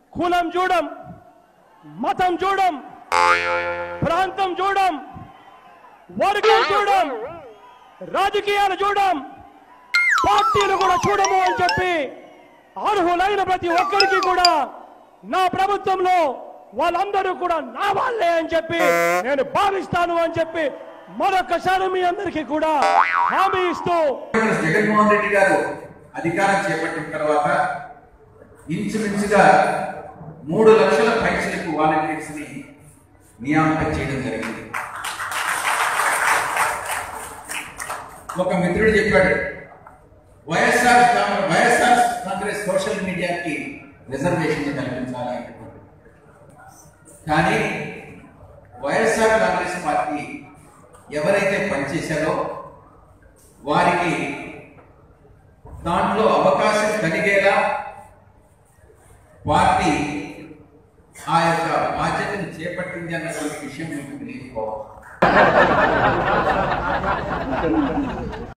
కులం చూడం మతం చూడం ప్రాంతం చూడం వర్గం చూడం రాజకీయాలు చూడం పార్టీలు కూడా చూడము అని చెప్పి అర్హులైన ప్రతి ఒక్కరికి కూడా నా ప్రభుత్వంలో వాళ్ళందరూ కూడా నా వాళ్ళే అని చెప్పి నేను భావిస్తాను అని చెప్పి మరొకసారి మీ అందరికీ కూడా హామీ ఇస్తూ ముఖ్యమంత్రి జగన్మోహన్ రెడ్డి గారు అధికారం చేపట్టిన తర్వాత ఇంచుమించుగా మూడు లక్షల పైసలకు వాలంటీర్స్ ని నియామకం చేయడం జరిగింది ఒక మిత్రుడు చెప్పాడు YSR Congress YSR Congress social మీడియాకి రిజర్వేషన్ కల్పించాలి అనుకుంటున్నాడు. కానీ వైఎస్ఆర్ కాంగ్రెస్ పార్టీ ఎవరైతే పనిచేశారో వారికి దాంట్లో అవకాశం కలిగేలా పార్టీ ఆ యొక్క బాధ్యతను చేపట్టింది అన్నటువంటి విషయం మీకు తెలియకపోవాలి